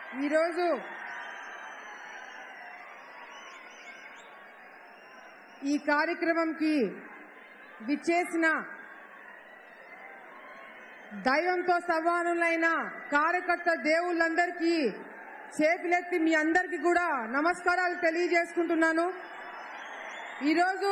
ఈరోజు ఈ కార్యక్రమంకి విచ్చేసిన దైవంతో సమానులైన కార్యకర్త దేవుళ్ళందరికీ చేతులెత్తి మీ అందరికీ కూడా నమస్కారాలు తెలియజేసుకుంటున్నాను ఈరోజు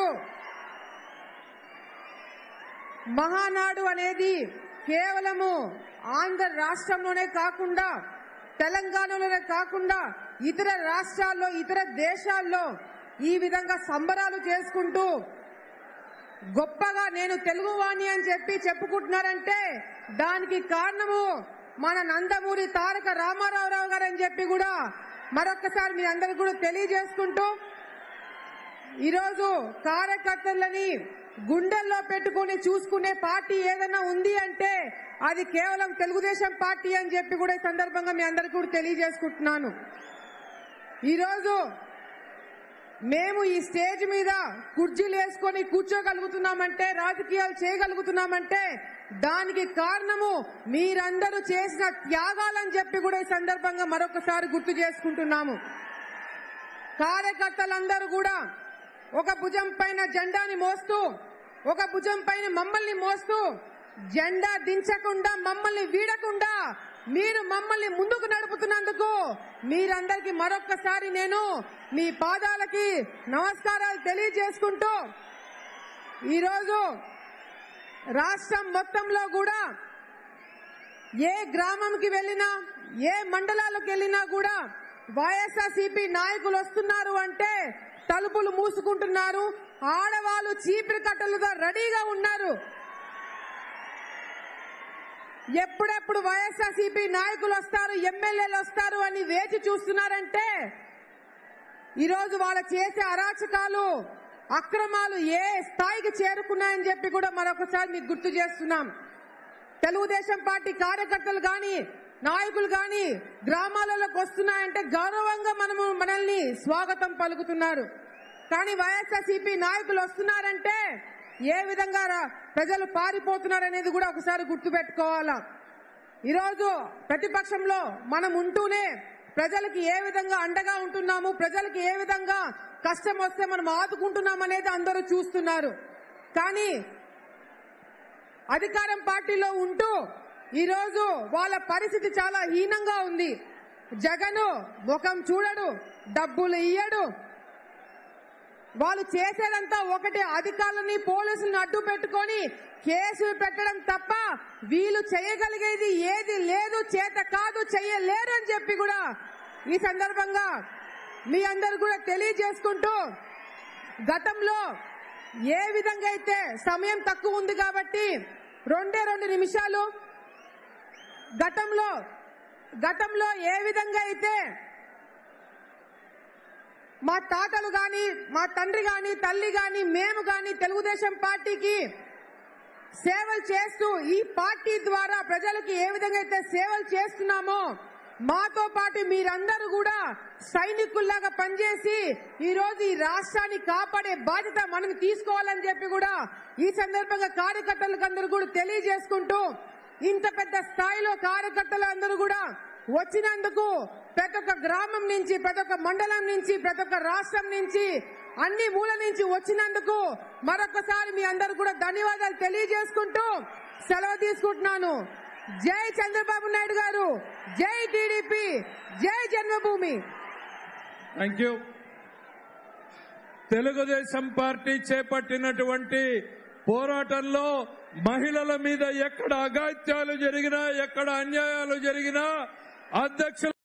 మహానాడు అనేది కేవలము ఆంధ్ర రాష్ట్రంలోనే కాకుండా తెలంగాణలోనే కాకుండా ఇతర రాష్ట్రాల్లో ఇతర దేశాల్లో ఈ విధంగా సంబరాలు చేసుకుంటూ గొప్పగా నేను తెలుగువాణి అని చెప్పి చెప్పుకుంటున్నారంటే దానికి కారణము మన నందమూరి తారక రామారావు గారు అని చెప్పి కూడా మరొకసారి మీ అందరికి కూడా తెలియజేసుకుంటూ ఈరోజు కార్యకర్తలని గుండెల్లో పెట్టుకుని చూసుకునే పార్టీ ఏదైనా ఉంది అంటే అది కేవలం తెలుగుదేశం పార్టీ అని చెప్పి కూడా ఈ సందర్భంగా మీ అందరికీ కూడా తెలియజేసుకుంటున్నాను ఈరోజు మేము ఈ స్టేజ్ మీద కుర్చీలు వేసుకొని కూర్చోగలుగుతున్నామంటే రాజకీయాలు చేయగలుగుతున్నామంటే దానికి కారణము మీరందరూ చేసిన త్యాగాలని చెప్పి కూడా ఈ సందర్భంగా మరొకసారి గుర్తు చేసుకుంటున్నాము కార్యకర్తలందరూ కూడా ఒక భుజం పైన జెండాని మోస్తూ ఒక భుజం పైన మమ్మల్ని మోస్తూ జెండా దించకుండా మమ్మల్ని వీడకుండా మీరు మమ్మల్ని ముందుకు నడుపుతున్నందుకు మీరందరికీ మరొక్కసారి నేను మీ పాదాలకి నమస్కారాలు తెలియజేసుకుంటూ ఈరోజు రాష్ట్రం మొత్తంలో కూడా ఏ గ్రామంకి వెళ్ళినా ఏ మండలాలకు వెళ్ళినా కూడా వైఎస్ఆర్సీపీ నాయకులు వస్తున్నారు అంటే తలుపులు మూసుకుంటున్నారు ఆడవాళ్ళు చీపిరి కట్టలుగా రెడీగా ఉన్నారు ఎప్పుడెప్పుడు వైఎస్ఆర్సీపీ నాయకులు వస్తారు ఎమ్మెల్యేలు వస్తారు అని వేచి చూస్తున్నారంటే ఈరోజు వాళ్ళు చేసే అరాచకాలు అక్రమాలు ఏ స్థాయికి చేరుకున్నాయని చెప్పి కూడా మరొకసారి మీకు గుర్తు చేస్తున్నాం తెలుగుదేశం పార్టీ కార్యకర్తలు గాని నాయకులు గాని గ్రామాలలోకి వస్తున్నాయంటే గౌరవంగా మనము మనల్ని స్వాగతం పలుకుతున్నారు కానీ వైఎస్ఆర్సీపీ నాయకులు వస్తున్నారంటే ఏ విధంగా రా- ప్రజలు పారిపోతున్నారనేది కూడా ఒకసారి గుర్తుపెట్టుకోవాలా ఈరోజు ప్రతిపక్షంలో మనం ఉంటూనే ప్రజలకి ఏ విధంగా అండగా ఉంటున్నాము ప్రజలకి ఏ విధంగా కష్టం వస్తే మనం ఆదుకుంటున్నాం అనేది అందరూ చూస్తున్నారు కానీ అధికారం పార్టీలో ఉంటూ ఈరోజు వాళ్ళ పరిస్థితి చాలా హీనంగా ఉంది జగను ముఖం చూడడు డబ్బులు ఇయ్యడు వాళ్ళు చేసేదంతా ఒకటి అధికారులని పోలీసులను అడ్డు పెట్టుకొని కేసులు పెట్టడం తప్ప వీళ్ళు చేయగలిగేది ఏది లేదు చేత కాదు చెయ్యలేరు అని చెప్పి కూడా ఈ సందర్భంగా మీ అందరు కూడా తెలియజేసుకుంటూ గతంలో ఏ విధంగా అయితే సమయం తక్కువ ఉంది కాబట్టి రెండే రెండు నిమిషాలు గతంలో గతంలో ఏ విధంగా అయితే మా తాతలు గాని మా తండ్రి గాని తల్లి గాని మేము గాని తెలుగుదేశం పార్టీకి సేవలు చేస్తూ ఈ పార్టీ ద్వారా ప్రజలకి ఏ విధంగా అయితే సేవలు చేస్తున్నామో మాతో పాటు మీరందరూ కూడా సైనికుల్లాగా పనిచేసి ఈ రోజు ఈ రాష్ట్రాన్ని కాపాడే బాధ్యత మనం తీసుకోవాలని చెప్పి కూడా ఈ సందర్భంగా కార్యకర్తలకు అందరూ కూడా తెలియజేసుకుంటూ ఇంత పెద్ద స్థాయిలో కార్యకర్తలు అందరూ కూడా వచ్చినందుకు ప్రతి ఒక్క గ్రామం నుంచి ప్రతి ఒక్క మండలం నుంచి ప్రతి ఒక్క రాష్ట్రం నుంచి అన్ని మూల నుంచి వచ్చినందుకు మరొకసారి మీ అందరూ కూడా ధన్యవాదాలు తెలియజేసుకుంటూ సెలవు తీసుకుంటున్నాను జై చంద్రబాబు నాయుడు గారు జై టీడీపీ జై Janmabhoomi thank you Telugu Desam party చేపట్టినటువంటి పోరాటంలో మహిళల మీద ఎక్కడ అగాత్యాలు జరిగినా ఎక్కడ అన్యాయాలు జరిగినా అధ్యక్షుల